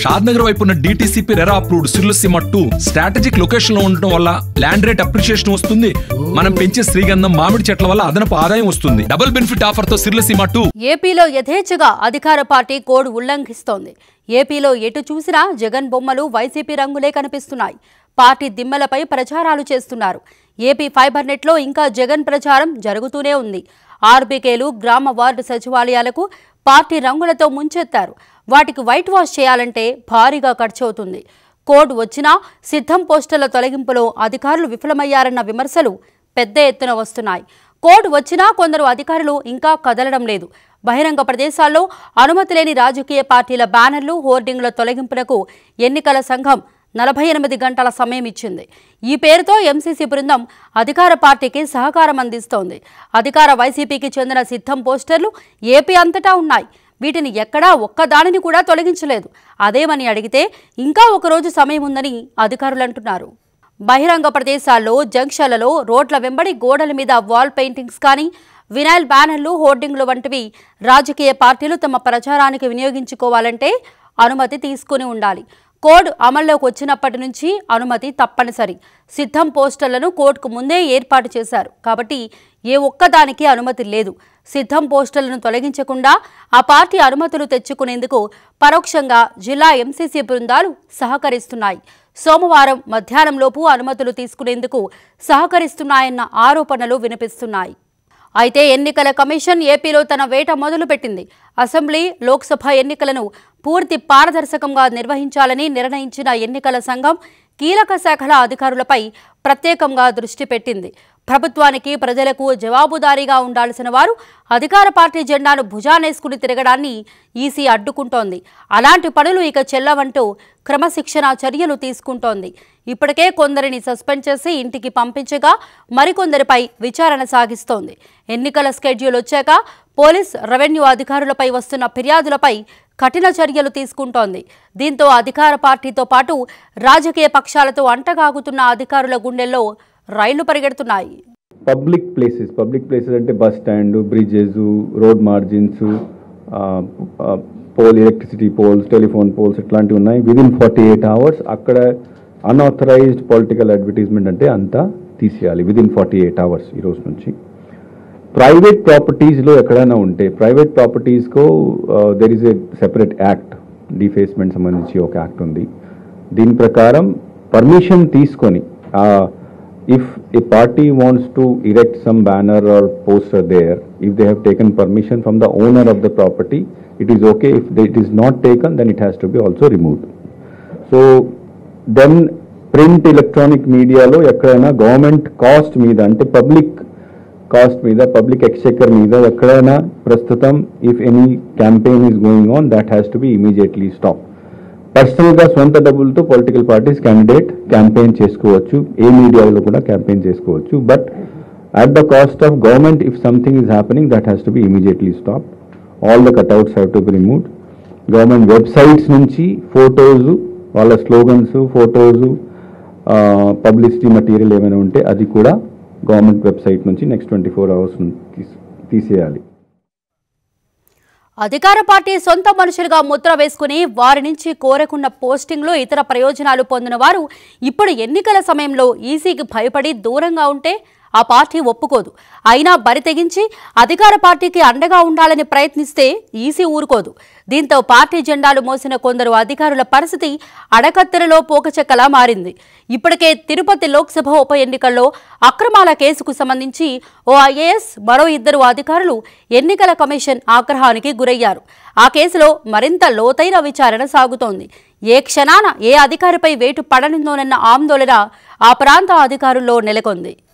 షాద్ నగర్ వైపు ఉన్న DTCP RERA approved సిర్లసీమ టూ స్ట్రాటజిక్ లొకేషన్ లో ఉండటం వల్ల ల్యాండ్ రేట్ అప్రిషియేషన్ వస్తుంది మనం పెంచే శ్రీగంధం మామిడి చెట్ల వల్ల అదనపు ఆదాయం వస్తుంది డబుల్ బెనిఫిట్ ఆఫర్ తో సిర్లసీమ టూ ఏపీలో యథేచ్ఛగా అధికార పార్టీ కోడ్ ఉల్లంఘిస్తోంది ఏపీలో ఎటు చూసినా జగన్ బొమ్మలు వైసీపీ రంగులే కనిపిస్తున్నాయి పార్టీ దిమ్మలపై ప్రచారాలు చేస్తున్నారు ఏపీ ఫైబర్ నెట్లో ఇంకా జగన్ ప్రచారం జరుగుతూనే ఉంది ఆర్బీకేలు గ్రామ వార్డు సచివాలయాలకు పార్టీ రంగులతో ముంచెత్తారు వాటికి వైట్ వాష్ చేయాలంటే భారీగా ఖర్చవుతుంది కోడ్ వచ్చినా సిద్ధం పోస్టుల తొలగింపులో అధికారులు విఫలమయ్యారన్న విమర్శలు పెద్ద ఎత్తున వస్తున్నాయి కోడ్ వచ్చినా కొందరు అధికారులు ఇంకా కదలడం లేదు బహిరంగ ప్రదేశాల్లో అనుమతి లేని రాజకీయ పార్టీల బ్యానర్లు హోర్డింగ్ల తొలగింపునకు ఎన్నికల సంఘం నలభై ఎనిమిది గంటల సమయం ఇచ్చింది ఈ పేరుతో ఎంసీసీ బృందం అధికార పార్టీకి సహకారం అందిస్తోంది అధికార వైసీపీకి చెందిన సిద్ధం పోస్టర్లు ఏపీ అంతటా ఉన్నాయి వీటిని ఎక్కడా ఒక్కదానిని కూడా తొలగించలేదు అదేమని అడిగితే ఇంకా ఒక రోజు సమయం ఉందని అధికారులు అంటున్నారు బహిరంగ ప్రదేశాల్లో జంక్షన్లలో రోడ్ల వెంబడి గోడల మీద వాల్ పెయింటింగ్స్ కానీ వినైల్ బ్యానర్లు హోర్డింగ్లు వంటివి రాజకీయ పార్టీలు తమ ప్రచారానికి వినియోగించుకోవాలంటే అనుమతి తీసుకుని ఉండాలి కోడ్ అమల్లోకి వచ్చినప్పటి నుంచి అనుమతి తప్పనిసరి సిద్ధం పోస్టర్లను కోర్టుకు ముందే ఏర్పాటు చేశారు కాబట్టి ఏ ఒక్కదానికి అనుమతి లేదు సిద్ధం పోస్టర్లను తొలగించకుండా ఆ పార్టీ అనుమతులు తెచ్చుకునేందుకు పరోక్షంగా జిల్లా ఎంసీసీ బృందాలు సహకరిస్తున్నాయి సోమవారం మధ్యాహ్నంలోపు అనుమతులు తీసుకునేందుకు సహకరిస్తున్నాయన్న ఆరోపణలు వినిపిస్తున్నాయి అయితే ఎన్నికల కమిషన్ ఏపీలో తన వేట మొదలుపెట్టింది అసెంబ్లీ లోక్సభ ఎన్నికలను పూర్తి పారదర్శకంగా నిర్వహించాలని నిర్ణయించిన ఎన్నికల సంఘం కీలక శాఖల అధికారులపై ప్రత్యేకంగా దృష్టి పెట్టింది ప్రభుత్వానికి ప్రజలకు జవాబుదారీగా ఉండాల్సిన వారు అధికార పార్టీ జెండాను భుజానేసుకుని తిరగడాన్ని ఈసీ అడ్డుకుంటోంది అలాంటి పనులు ఇక చెల్లవంటూ క్రమశిక్షణ చర్యలు తీసుకుంటోంది ఇప్పటికే కొందరిని సస్పెండ్ చేసి ఇంటికి పంపించగా మరికొందరిపై విచారణ సాగిస్తోంది ఎన్నికల స్కెడ్యూల్ వచ్చాక పోలీస్ రెవెన్యూ అధికారులపై వస్తున్న ఫిర్యాదులపై కఠిన చర్యలు తీసుకుంటోంది దీంతో అధికార పార్టీతో పాటు రాజకీయ పక్షాలతో అంటగాగుతున్న అధికారుల గుండెల్లో రైళ్లు పరిగెడుతున్నాయి పబ్లిక్ ప్లేసెస్ పబ్లిక్ ప్లేసెస్ అంటే bus stand bridges road margins pole electricity poles telephone poles ఇట్లాంటివి ఉన్నాయి విదిన్ ఫార్టీ ఎయిట్ అవర్స్ అక్కడ అన్ఆథరైజ్డ్ పొలిటికల్ అడ్వర్టైజ్మెంట్ అంటే అంతా తీసేయాలి విదిన్ ఫార్టీ ఎయిట్ అవర్స్ ఈ రోజు నుంచి ప్రైవేట్ ప్రాపర్టీస్లో ఎక్కడైనా ఉంటే ప్రైవేట్ ప్రాపర్టీస్కో there is a separate act defacement సంబంధించి ఒక యాక్ట్ ఉంది దీని ప్రకారం పర్మిషన్ తీసుకొని if a party wants to erect some banner or poster there if they have taken permission from the owner of the property it is okay if it is not taken then it has to be also removed so then print electronic మీడియాలో ఎక్కడైనా government cost మీద అంటే public cost మీద public exchequer మీద ఎక్కడైనా ప్రస్తుతం if any campaign is going on that has to be immediately stop పర్సనల్గా సొంత డబ్బులతో పొలిటికల్ పార్టీస్ క్యాండిడేట్ క్యాంపెయిన్ చేసుకోవచ్చు ఏ మీడియాలో కూడా క్యాంపెయిన్ చేసుకోవచ్చు but at the cost of government if something is happening that has to be immediately stop all the cutouts have to be removed government websites నుంచి photos వాళ్ళ slogans photos publicity material ఏమైనా ఉంటే అది కూడా government website నుంచి next twenty four hours తీసేయాలి అధికార party సొంత మనుషులుగా ముద్ర వేసుకుని వారి నుంచి కోరకున్న పోస్టింగ్లు ఇతర ప్రయోజనాలు పొందిన వారు ఇప్పుడు ఎన్నికల సమయంలో ఈసీకి భయపడి దూరంగా ఉంటే ఆ పార్టీ ఒప్పుకోదు అయినా బరి తెగించి అధికార పార్టీకి అండగా ఉండాలని ప్రయత్నిస్తే ఈసీ ఊరుకోదు దీంతో పార్టీ జెండాలు మోసిన కొందరు అధికారుల పరిస్థితి అడకత్తెరలో పోకచెక్కలా మారింది ఇప్పటికే తిరుపతి లోక్సభ ఉప ఎన్నికల్లో అక్రమాల కేసుకు సంబంధించి ఓ ఐఏఎస్ మరో ఇద్దరు అధికారులు ఎన్నికల కమిషన్ ఆగ్రహానికి గురయ్యారు ఆ కేసులో మరింత లోతైన విచారణ సాగుతోంది ఏ క్షణాన ఏ అధికారిపై వేటు పడనుందోనన్న ఆందోళన ఆ ప్రాంత అధికారుల్లో నెలకొంది